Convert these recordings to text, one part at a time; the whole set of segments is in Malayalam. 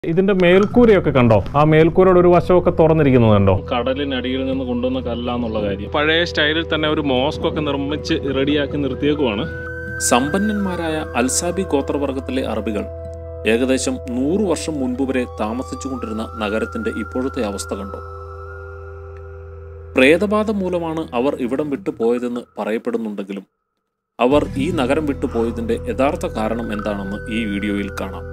ഇതിന്റെ മേൽക്കൂരയൊക്കെ കണ്ടോ ആ മേൽക്കൂരയുടെ ഒരു വശമൊക്കെ തുറന്നിരിക്കുന്നത് കണ്ടോ കടലിനടിയിൽ നിന്ന് കൊണ്ടുവന്ന കല്ലാന്നുള്ള കാര്യം പഴയ സ്റ്റൈലിൽ തന്നെ ഒരു മോസ്ക് ഒക്കെ നിർമ്മിച്ച് റെഡിയാക്കി നിർത്തിയേക്കുവാണ് സമ്പന്നന്മാരായ അൽസാബി ഗോത്രവർഗത്തിലെ അറബികൾ ഏകദേശം നൂറു വർഷം മുൻപ് വരെ താമസിച്ചുകൊണ്ടിരുന്ന നഗരത്തിന്റെ ഇപ്പോഴത്തെ അവസ്ഥ കണ്ടോ പ്രേതബാധ മൂലമാണ് അവർ ഇവിടം വിട്ടു പോയതെന്ന് പറയപ്പെടുന്നുണ്ടെങ്കിലും അവർ ഈ നഗരം വിട്ടു പോയതിന്റെ യഥാർത്ഥ കാരണം എന്താണെന്ന് ഈ വീഡിയോയിൽ കാണാം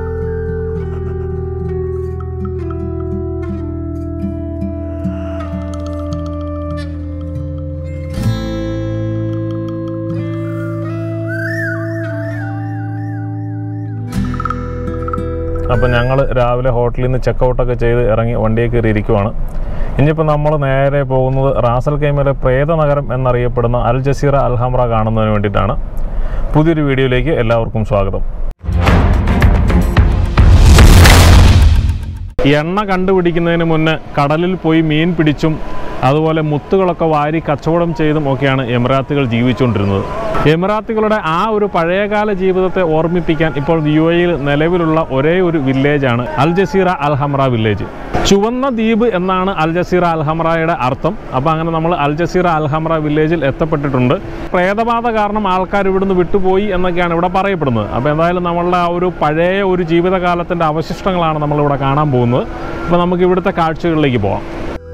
അപ്പം ഞങ്ങൾ രാവിലെ ഹോട്ടലിൽ നിന്ന് ചെക്കൗട്ടൊക്കെ ചെയ്ത് ഇറങ്ങി വണ്ടിയെ കയറി ഇരിക്കുവാണ് ഇനിയിപ്പോൾ നമ്മൾ നേരെ പോകുന്നത് റാസൽ കൈമയിലെ പ്രേത നഗരം എന്നറിയപ്പെടുന്ന അൽ ജസീറ അൽഹംറ കാണുന്നതിന് വേണ്ടിയിട്ടാണ് പുതിയൊരു വീഡിയോയിലേക്ക് എല്ലാവർക്കും സ്വാഗതം എണ്ണ കണ്ടുപിടിക്കുന്നതിന് മുന്നേ കടലിൽ പോയി മീൻ പിടിച്ചും അതുപോലെ മുത്തുകളൊക്കെ വാരി കച്ചവടം ചെയ്തും ഒക്കെയാണ് എമിറാത്തുകൾ ജീവിച്ചുകൊണ്ടിരുന്നത് എമിറാത്തുകളുടെ ആ ഒരു പഴയകാല ജീവിതത്തെ ഓർമ്മിപ്പിക്കാൻ ഇപ്പോൾ യു എയിൽ നിലവിലുള്ള ഒരേ ഒരു വില്ലേജാണ് അൽ ജസീറ അൽഹംറ വില്ലേജ് ചുവന്ന ദ്വീപ് എന്നാണ് അൽ ജസീറ അൽഹംറയുടെ അർത്ഥം അപ്പോൾ അങ്ങനെ നമ്മൾ അൽ ജസീറ അൽഹംറ വില്ലേജിൽ എത്തപ്പെട്ടിട്ടുണ്ട് പ്രേതബാധ കാരണം ആൾക്കാർ ഇവിടുന്ന് വിട്ടുപോയി എന്നൊക്കെയാണ് ഇവിടെ പറയപ്പെടുന്നത് അപ്പോൾ എന്തായാലും നമ്മളുടെ ആ ഒരു പഴയ ഒരു ജീവിതകാലത്തിൻ്റെ അവശിഷ്ടങ്ങളാണ് നമ്മളിവിടെ കാണാൻ പോകുന്നത് അപ്പോൾ നമുക്ക് ഇവിടുത്തെ കാഴ്ചകളിലേക്ക് പോകാം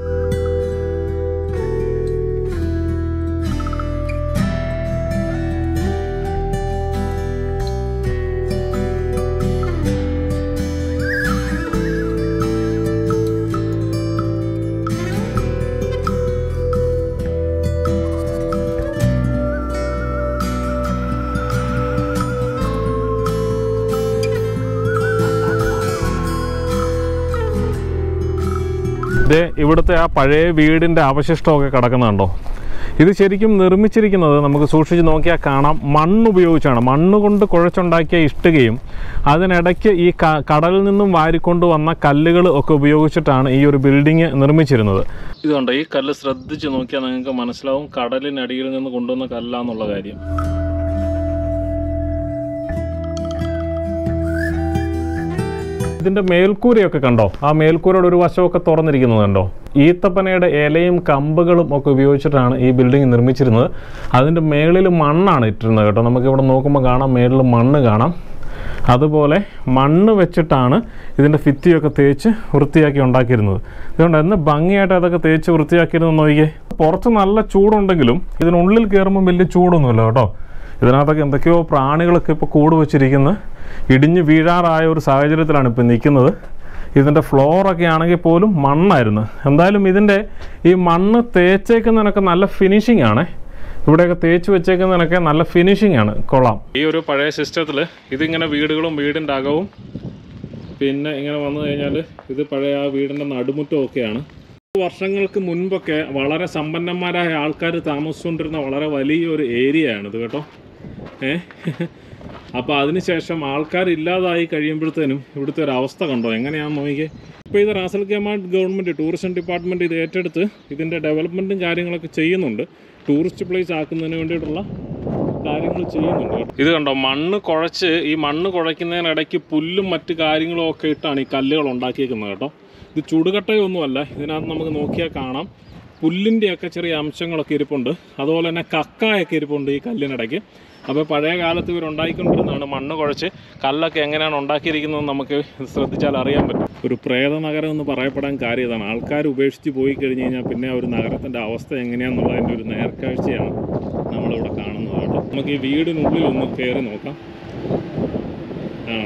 ദേ ഇവിടുത്തെ ആ പഴയ വീടിൻ്റെ അവശിഷ്ടമൊക്കെ കിടക്കുന്നുണ്ടോ ഇത് ശരിക്കും നിർമ്മിച്ചിരിക്കുന്നത് നമുക്ക് സൂക്ഷിച്ച് നോക്കിയാൽ കാണാം മണ്ണ് ഉപയോഗിച്ചാണ് മണ്ണ് കൊണ്ട് കുഴച്ചുണ്ടാക്കിയ ഇഷ്ടികയും അതിനിടയ്ക്ക് ഈ ക- കടലിൽ നിന്നും വാരിക്കൊണ്ട് വന്ന കല്ലുകൾ ഒക്കെ ഉപയോഗിച്ചിട്ടാണ് ഈ ഒരു ബിൽഡിങ് നിർമ്മിച്ചിരുന്നത് ഇതുണ്ട് ഈ കല്ല് ശ്രദ്ധിച്ച് നോക്കിയാൽ നിങ്ങൾക്ക് മനസ്സിലാവും കടലിനടിയിൽ നിന്ന് കൊണ്ടുവന്ന കല്ലാന്നുള്ള കാര്യം ഇതിന്റെ മേൽക്കൂരയൊക്കെ കണ്ടോ ആ മേൽക്കൂരയുടെ ഒരു വശമൊക്കെ തുറന്നിരിക്കുന്നത് കണ്ടോ ഈത്തപ്പനയുടെ ഇലയും കമ്പുകളും ഒക്കെ ഉപയോഗിച്ചിട്ടാണ് ഈ ബിൽഡിംഗ് നിർമ്മിച്ചിരുന്നത് അതിൻ്റെ മേളിൽ മണ്ണാണ് ഇട്ടിരുന്നത് കേട്ടോ നമുക്ക് ഇവിടെ നോക്കുമ്പോൾ കാണാം മേളിൽ മണ്ണ് കാണാം അതുപോലെ മണ്ണ് വെച്ചിട്ടാണ് ഇതിൻ്റെ ഭിത്തിയൊക്കെ തേച്ച് വൃത്തിയാക്കി ഉണ്ടാക്കിയിരുന്നത് അതുകൊണ്ട് എന്ന് ഭംഗിയായിട്ട് അതൊക്കെ തേച്ച് വൃത്തിയാക്കിയിരുന്നു നോക്കിയേ പുറത്ത് നല്ല ചൂടുണ്ടെങ്കിലും ഇതിനുള്ളിൽ കയറുമ്പോൾ വലിയ ചൂടൊന്നുമില്ല കേട്ടോ ഇതിനകത്തൊക്കെ എന്തൊക്കെയോ പ്രാണികളൊക്കെ ഇപ്പോൾ കൂട് വെച്ചിരിക്കുന്ന ഇടിഞ്ഞ് വീഴാറായ ഒരു സാഹചര്യത്തിലാണ് ഇപ്പോൾ നിൽക്കുന്നത് ഇതിൻ്റെ ഫ്ലോറൊക്കെ ആണെങ്കിൽ പോലും മണ്ണായിരുന്നു എന്തായാലും ഇതിൻ്റെ ഈ മണ്ണ് തേച്ചേക്കുന്നതിനൊക്കെ നല്ല ഫിനിഷിംഗ് ആണ് ഇവിടെയൊക്കെ തേച്ച് വെച്ചേക്കുന്നതിനൊക്കെ നല്ല ഫിനിഷിംഗ് ആണ് കൊള്ളാം ഈ ഒരു പഴയ സിസ്റ്റത്തിൽ ഇതിങ്ങനെ വീടുകളും വീടിൻ്റെ അകവും പിന്നെ ഇങ്ങനെ വന്നു കഴിഞ്ഞാൽ ഇത് പഴയ ആ വീടിൻ്റെ നടുമുറ്റവും ഒക്കെയാണ് വർഷങ്ങൾക്ക് മുൻപൊക്കെ വളരെ സമ്പന്നന്മാരായ ആൾക്കാർ താമസിച്ചുകൊണ്ടിരുന്ന വളരെ വലിയൊരു ഏരിയയാണ് ഇത് കേട്ടോ ഏ അപ്പോൾ അതിനുശേഷം ആൾക്കാർ ഇല്ലാതായി കഴിയുമ്പോഴത്തേനും ഇവിടുത്തെ ഒരു അവസ്ഥ കണ്ടോ എങ്ങനെയാണെന്ന് നോക്കിയേ ഇപ്പോൾ ഇത് Ras al Khaimah government tourism department ഇത് ഏറ്റെടുത്ത് ഇതിൻ്റെ ഡെവലപ്മെൻറ്റും കാര്യങ്ങളൊക്കെ ചെയ്യുന്നുണ്ട് ടൂറിസ്റ്റ് പ്ലേസ് ആക്കുന്നതിന് വേണ്ടിയിട്ടുള്ള കാര്യങ്ങൾ ചെയ്യുന്നുണ്ട് കേട്ടോ. ഇത് കണ്ടോ മണ്ണ് കുഴച്ച് ഈ മണ്ണ് കുഴയ്ക്കുന്നതിനിടയ്ക്ക് പുല്ലും മറ്റു കാര്യങ്ങളും ഒക്കെ ഇട്ടാണ് ഈ കല്ലുകൾ ഉണ്ടാക്കിയേക്കുന്നത് കേട്ടോ ഇത് ചുടുകട്ടയൊന്നുമല്ല ഇതിനകത്ത് നമുക്ക് നോക്കിയാൽ കാണാം പുല്ലിൻ്റെയൊക്കെ ചെറിയ അംശങ്ങളൊക്കെ ഇരിപ്പുണ്ട് അതുപോലെ തന്നെ കക്കായൊക്കെ ഇരിപ്പുണ്ട് ഈ കല്ലിനിടയ്ക്ക് അപ്പോൾ പഴയ കാലത്ത് ഇവർ ഉണ്ടാക്കിക്കൊണ്ടിരുന്നതാണ് മണ്ണ് കുഴച്ച് കല്ലൊക്കെ എങ്ങനെയാണ് ഉണ്ടാക്കിയിരിക്കുന്നത് നമുക്ക് ശ്രദ്ധിച്ചാൽ അറിയാൻ പറ്റും ഒരു പ്രേത നഗരം എന്ന് പറയപ്പെടാൻ കാര്യം ഇതാണ് ആൾക്കാർ ഉപേക്ഷിച്ച് പോയി കഴിഞ്ഞ് കഴിഞ്ഞാൽ പിന്നെ ആ ഒരു നഗരത്തിൻ്റെ അവസ്ഥ എങ്ങനെയാണെന്നുള്ളതിൻ്റെ ഒരു നേർക്കാഴ്ചയാണ് നമ്മളിവിടെ കാണുന്നത് കേട്ടോ നമുക്ക് ഈ വീടിനുള്ളിൽ ഒന്ന് കയറി നോക്കാം ആ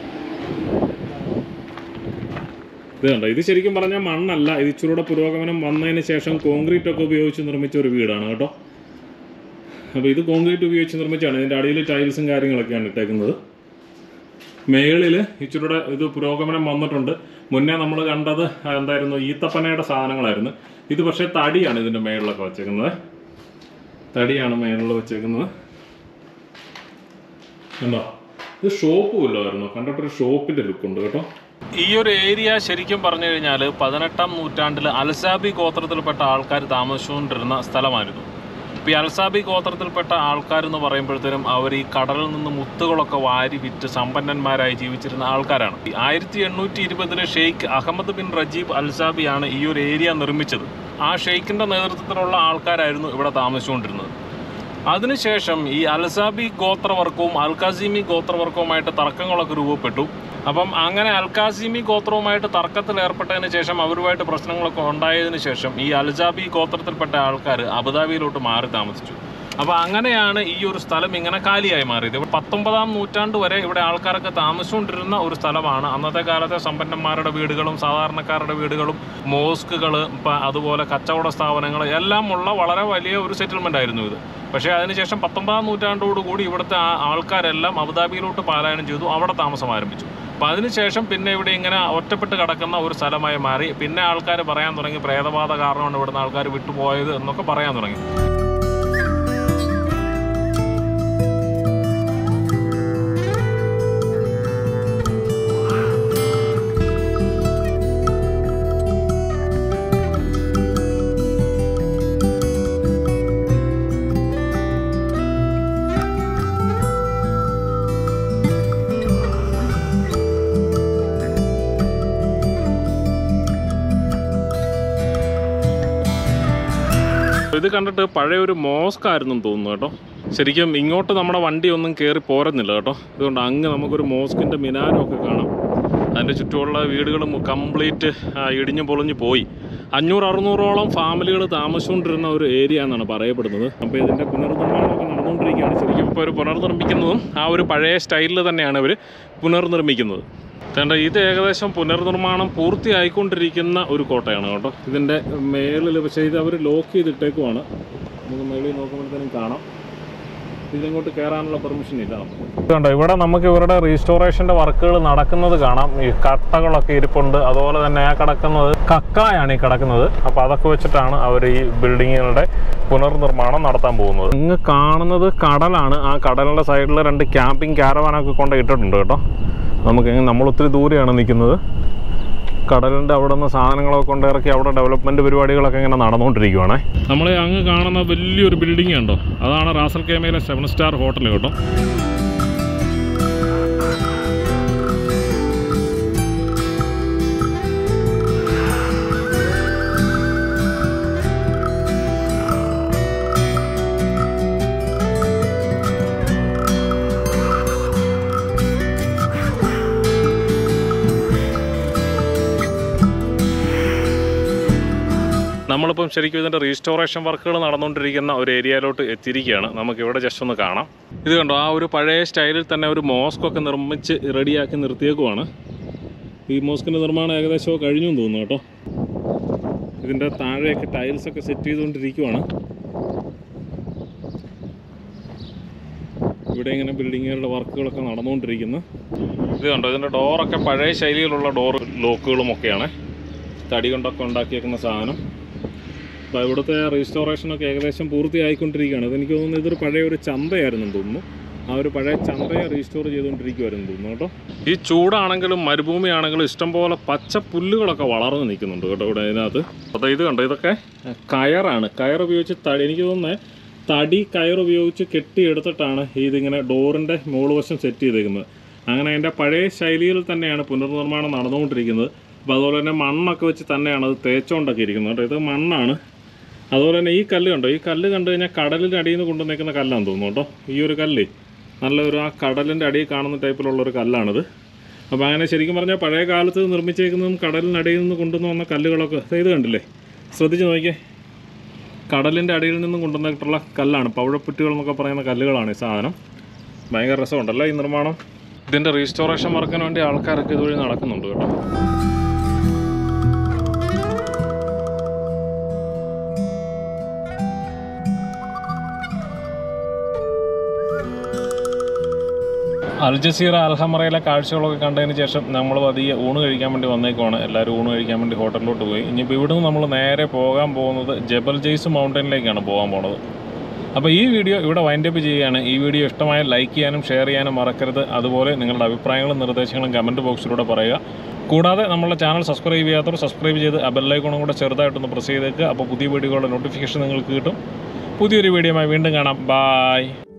ഇത് കണ്ടോ ഇത് ശരിക്കും പറഞ്ഞാൽ മണ്ണല്ല ഇത് ഇച്ചിരൂടെ പുരോഗമനം വന്നതിന് ശേഷം കോൺക്രീറ്റ് ഒക്കെ ഉപയോഗിച്ച് നിർമ്മിച്ച ഒരു വീടാണ് കേട്ടോ അപ്പോൾ ഇത് കോൺക്രീറ്റ് ഉപയോഗിച്ച് നിർമ്മിച്ചാണ് ഇതിൻ്റെ അടിയിൽ ടൈൽസും കാര്യങ്ങളൊക്കെയാണ് ഇട്ടേക്കുന്നത് മേളിൽ ഇച്ചിരൂടെ ഇത് പുരോഗമനം വന്നിട്ടുണ്ട് മുന്നേ നമ്മൾ കണ്ടത് എന്തായിരുന്നു ഈത്തപ്പനയുടെ സാധനങ്ങളായിരുന്നു ഇത് പക്ഷേ തടിയാണ് ഇതിൻ്റെ മേളിലൊക്കെ വെച്ചേക്കുന്നത് തടിയാണ് മേളിൽ വെച്ചേക്കുന്നത് കണ്ടോ ഇത് ഷോപ്പും ഇല്ലായിരുന്നു കണ്ടിട്ടൊരു ഷോപ്പിൻ്റെ ലുക്കുണ്ട് കേട്ടോ ഈ ഒരു ഏരിയ ശരിക്കും പറഞ്ഞു കഴിഞ്ഞാൽ പതിനെട്ടാം നൂറ്റാണ്ടിൽ അൽസാബി ഗോത്രത്തിൽപ്പെട്ട ആൾക്കാർ താമസിച്ചുകൊണ്ടിരുന്ന സ്ഥലമായിരുന്നു ഇപ്പോൾ ഈ അൽസാബി ഗോത്രത്തിൽപ്പെട്ട ആൾക്കാരെന്ന് പറയുമ്പോഴത്തേനും അവർ ഈ കടലിൽ നിന്ന് മുത്തുകളൊക്കെ വാരി വിറ്റ് സമ്പന്നന്മാരായി ജീവിച്ചിരുന്ന ആൾക്കാരാണ് ആയിരത്തി എണ്ണൂറ്റി ഇരുപതിലെ ഷെയ്ഖ് അഹമ്മദ് ബിൻ റജീബ് അൽസാബിയാണ് ഈ ഒരു ഏരിയ നിർമ്മിച്ചത് ആ ഷെയ്ഖിൻ്റെ നേതൃത്വത്തിലുള്ള ആൾക്കാരായിരുന്നു ഇവിടെ താമസിച്ചുകൊണ്ടിരുന്നത് അതിനുശേഷം ഈ അൽസാബി ഗോത്രവർഗവും അൽക്കാസിമി ഗോത്രവർഗവുമായിട്ട് തർക്കങ്ങളൊക്കെ രൂപപ്പെട്ടു അപ്പം അങ്ങനെ അൽക്കാസിമി ഗോത്രവുമായിട്ട് തർക്കത്തിൽ ഏർപ്പെട്ടതിന് ശേഷം അവരുമായിട്ട് പ്രശ്നങ്ങളൊക്കെ ഉണ്ടായതിനു ശേഷം ഈ അൽസാബി ഗോത്രത്തിൽപ്പെട്ട ആൾക്കാർ അബുദാബിയിലോട്ട് മാറി താമസിച്ചു അപ്പോൾ അങ്ങനെയാണ് ഈ ഒരു സ്ഥലം ഇങ്ങനെ കാലിയായി മാറിയത് ഇവിടെ പത്തൊമ്പതാം നൂറ്റാണ്ട് വരെ ഇവിടെ ആൾക്കാരൊക്കെ താമസിച്ചുകൊണ്ടിരുന്ന ഒരു സ്ഥലമാണ് അന്നത്തെ കാലത്തെ സമ്പന്നന്മാരുടെ വീടുകളും സാധാരണക്കാരുടെ വീടുകളും മോസ്കുകൾ ഇപ്പം അതുപോലെ കച്ചവട സ്ഥാപനങ്ങൾ എല്ലാം ഉള്ള വളരെ വലിയ ഒരു സെറ്റിൽമെൻ്റ് ആയിരുന്നു ഇത് പക്ഷേ അതിനുശേഷം പത്തൊമ്പതാം നൂറ്റാണ്ടോടുകൂടി ഇവിടുത്തെ ആ ആൾക്കാരെല്ലാം അബുദാബിയിലോട്ട് പലായനം ചെയ്തു അവിടെ താമസം ആരംഭിച്ചു അപ്പം അതിനുശേഷം പിന്നെ ഇവിടെ ഇങ്ങനെ ഒറ്റപ്പെട്ട് കിടക്കുന്ന ഒരു സ്ഥലമായി മാറി പിന്നെ ആൾക്കാർ പറയാൻ തുടങ്ങി പ്രേതബാധ കാരണമാണ് ഇവിടുന്ന് ആൾക്കാർ വിട്ടുപോയത് എന്നൊക്കെ പറയാൻ തുടങ്ങി ഇത് കണ്ടിട്ട് പഴയ ഒരു മോസ്ക് ആയിരുന്നു തോന്നുന്നു കേട്ടോ ശരിക്കും ഇങ്ങോട്ട് നമ്മുടെ വണ്ടി ഒന്നും കയറി പോരുന്നില്ല കേട്ടോ അതുകൊണ്ട് അങ്ങ് നമുക്കൊരു മോസ്കിൻ്റെ മിനാരമൊക്കെ കാണാം അതിൻ്റെ ചുറ്റുമുള്ള വീടുകളും കംപ്ലീറ്റ് ഇടിഞ്ഞു പൊളിഞ്ഞു പോയി അഞ്ഞൂറ് അറുന്നൂറോളം ഫാമിലികൾ താമസിച്ചുകൊണ്ടിരുന്ന ഒരു ഏരിയ എന്നാണ് പറയപ്പെടുന്നത് അപ്പോൾ ഇതിൻ്റെ പുനർനിർമ്മാണമൊക്കെ നടന്നുകൊണ്ടിരിക്കുകയാണ് ശരിക്കും ഇപ്പോൾ ഒരു പുനർനിർമ്മിക്കുന്നതും ആ ഒരു പഴയ സ്റ്റൈലിൽ തന്നെയാണ് ഇവർ പുനർനിർമ്മിക്കുന്നത് കണ്ട ഇത് ഏകദേശം പുനർനിർമ്മാണം പൂർത്തിയായിക്കൊണ്ടിരിക്കുന്ന ഒരു കോട്ടയാണ് കേട്ടോ ഇതിൻ്റെ മേളിൽ പക്ഷേ ഇത് അവർ ലോക്ക് ചെയ്തിട്ടേക്കുവാണ് നമുക്ക് മേളിൽ നോക്കുമ്പോഴത്തേനും കാണാം ഇതിങ്ങോട്ട് കയറാനുള്ള പെർമിഷൻ ഇല്ല കണ്ടോ ഇവിടെ നമുക്ക് ഇവരുടെ റീസ്റ്റോറേഷൻ്റെ വർക്കുകൾ നടക്കുന്നത് കാണാം ഈ കട്ടകളൊക്കെ ഇരിപ്പുണ്ട് അതുപോലെ തന്നെ ആ കിടക്കുന്നത് കക്കായാണ് ഈ കിടക്കുന്നത് അപ്പോൾ അതൊക്കെ വെച്ചിട്ടാണ് അവർ ഈ ബിൽഡിങ്ങുകളുടെ പുനർനിർമ്മാണം നടത്താൻ പോകുന്നത് ഇങ്ങ് കാണുന്നത് കടലാണ് ആ കടലിൻ്റെ സൈഡിൽ രണ്ട് ക്യാമ്പിംഗ് ക്യാരവാനൊക്കെ കൊണ്ട് ഇട്ടിട്ടുണ്ട് കേട്ടോ നമുക്ക് ഇങ്ങ് നമ്മൾ ഒത്തിരി ദൂരെയാണ് നിൽക്കുന്നത് കടലിൻ്റെ അവിടെ നിന്ന് സാധനങ്ങളൊക്കെ കൊണ്ട് ഇറക്കി അവിടെ ഡെവലപ്മെൻറ്റ് പരിപാടികളൊക്കെ ഇങ്ങനെ നടന്നുകൊണ്ടിരിക്കുവാണേ നമ്മൾ അങ്ങ് കാണുന്ന വലിയൊരു ബിൽഡിംഗ് ഉണ്ടോ അതാണ് റാസൽ കേമയിലെ സെവൻ സ്റ്റാർ ഹോട്ടൽ കേട്ടോ നമ്മളിപ്പം ശരിക്കും ഇതിൻ്റെ റീസ്റ്റോറേഷൻ വർക്കുകൾ നടന്നുകൊണ്ടിരിക്കുന്ന ഒരു ഏരിയയിലോട്ട് എത്തിയിരിക്കുകയാണ് നമുക്ക് ഇവിടെ ജസ്റ്റ് ഒന്ന് കാണാം ഇത് കണ്ടോ ആ ഒരു പഴയ സ്റ്റൈലിൽ തന്നെ ഒരു മോസ്ക് ഒക്കെ നിർമ്മിച്ച് റെഡിയാക്കി നിർത്തിയേക്കുവാണ് ഈ മോസ്കിൻ്റെ നിർമ്മാണം ഏകദേശം കഴിഞ്ഞു എന്ന് തോന്നുന്നു കേട്ടോ ഇതിൻ്റെ താഴെയൊക്കെ ടൈൽസ് ഒക്കെ സെറ്റ് ചെയ്തുകൊണ്ടിരിക്കുവാണ് ഇവിടെ ഇങ്ങനെ ബിൽഡിങ്ങുകളുടെ വർക്കുകളൊക്കെ നടന്നുകൊണ്ടിരിക്കുന്നു ഇത് കണ്ടോ ഇതിൻ്റെ ഡോറൊക്കെ പഴയ ശൈലിയിലുള്ള ഡോർ ലോക്കുകളും ഒക്കെയാണ് തടി കൊണ്ടൊക്കെ ഉണ്ടാക്കിയേക്കുന്ന സാധനം അപ്പോൾ ഇവിടുത്തെ റീസ്റ്റോറേഷനൊക്കെ ഏകദേശം പൂർത്തിയായിക്കൊണ്ടിരിക്കുകയാണ് അതെനിക്ക് തോന്നുന്നു ഇതൊരു പഴയ ഒരു ചന്തയായിരുന്നു തോന്നുന്നു ആ ഒരു പഴയ ചന്തയെ റീസ്റ്റോർ ചെയ്തുകൊണ്ടിരിക്കുമായിരുന്നു തോന്നുന്നു കേട്ടോ ഈ ചൂടാണെങ്കിലും മരുഭൂമിയാണെങ്കിലും ഇഷ്ടംപോലെ പച്ച പുല്ലുകളൊക്കെ വളർന്നു നിൽക്കുന്നുണ്ട് കേട്ടോ ഇവിടെ അതിനകത്ത് അപ്പോൾ ഇത് കണ്ടോ ഇതൊക്കെ കയറാണ് കയർ ഉപയോഗിച്ച് തടി എനിക്ക് തോന്നുന്നത് തടി കയർ ഉപയോഗിച്ച് കെട്ടിയെടുത്തിട്ടാണ് ഇതിങ്ങനെ ഡോറിൻ്റെ മുകൾവശം സെറ്റ് ചെയ്തേക്കുന്നത് അങ്ങനെ അതിൻ്റെ പഴയ ശൈലിയിൽ തന്നെയാണ് പുനർനിർമ്മാണം നടന്നുകൊണ്ടിരിക്കുന്നത് അപ്പോൾ അതുപോലെ തന്നെ മണ്ണൊക്കെ വെച്ച് തന്നെയാണ് അത് തേച്ചുകൊണ്ടൊക്കെ ഇരിക്കുന്നത് കേട്ടോ ഇത് മണ്ണാണ് അതുപോലെ തന്നെ ഈ കല്ല് കണ്ടോ ഈ കല്ല് കണ്ടു കഴിഞ്ഞാൽ കടലിൻ്റെ അടിയിൽ നിന്ന് കൊണ്ടു നിൽക്കുന്ന കല്ലാന്ന് തോന്നുന്നു കേട്ടോ ഈ ഒരു കല്ല് നല്ലൊരു ആ കടലിൻ്റെ അടിയിൽ കാണുന്ന ടൈപ്പിലുള്ള ഒരു കല്ലാണിത് അപ്പോൾ അങ്ങനെ ശരിക്കും പറഞ്ഞാൽ പഴയ കാലത്ത് നിർമ്മിച്ചേക്കുന്നതും കടലിനടിയിൽ നിന്ന് കൊണ്ടുവന്ന് വന്ന കല്ലുകളൊക്കെ ദേ ഇത് കണ്ടില്ലേ ശ്രദ്ധിച്ച് നോക്കിയേ കടലിൻ്റെ അടിയിൽ നിന്നും കൊണ്ടുവന്നിട്ടുള്ള കല്ലാണ് പവിഴപ്പുറ്റുകൾ എന്നൊക്കെ പറയുന്ന കല്ലുകളാണ് ഈ സാധനം ഭയങ്കര രസമുണ്ടല്ലോ ഈ നിർമ്മാണം ഇതിൻ്റെ റീസ്റ്റോറേഷൻ വർക്കിന് വേണ്ടി ആൾക്കാരൊക്കെ ഇതുവഴി നടക്കുന്നുണ്ട് കേട്ടോ അൽ ജസീറ അൽഹമറയിലെ കാഴ്ചകളൊക്കെ കണ്ടതിന് ശേഷം നമ്മൾ പതിയെ ഊണ് കഴിക്കാൻ വേണ്ടി വന്നേക്കുവാണ് എല്ലാവരും ഊണ് കഴിക്കാൻ വേണ്ടി ഹോട്ടലിലോട്ട് പോയി ഇനിയിപ്പോൾ ഇവിടുന്ന് നമ്മൾ നേരെ പോകാൻ പോകുന്നത് ജബൽ ജെയ്സ് മൗണ്ടനിലേക്കാണ് പോകാൻ പോണത് അപ്പോൾ ഈ വീഡിയോ ഇവിടെ വൈൻഡപ്പ് ചെയ്യുകയാണ് ഈ വീഡിയോ ഇഷ്ടമായ ലൈക്ക് ചെയ്യാനും ഷെയർ ചെയ്യാനും മറക്കരുത് അതുപോലെ നിങ്ങളുടെ അഭിപ്രായങ്ങളും നിർദ്ദേശങ്ങളും കമൻറ്റ് ബോക്സിലൂടെ പറയുക കൂടാതെ നമ്മുടെ ചാനൽ സബ്സ്ക്രൈബ് ചെയ്യാത്തവർ സബ്സ്ക്രൈബ് ചെയ്ത് ആ ബെല്ലൈക്കോണും കൂടെ ചെറുതായിട്ടൊന്ന് പ്രസ് ചെയ്തേക്കുക അപ്പോൾ പുതിയ വീഡിയോകളുടെ നോട്ടിഫിക്കേഷൻ നിങ്ങൾക്ക് കിട്ടും പുതിയൊരു വീഡിയോയുമായി വീണ്ടും കാണാം ബായ്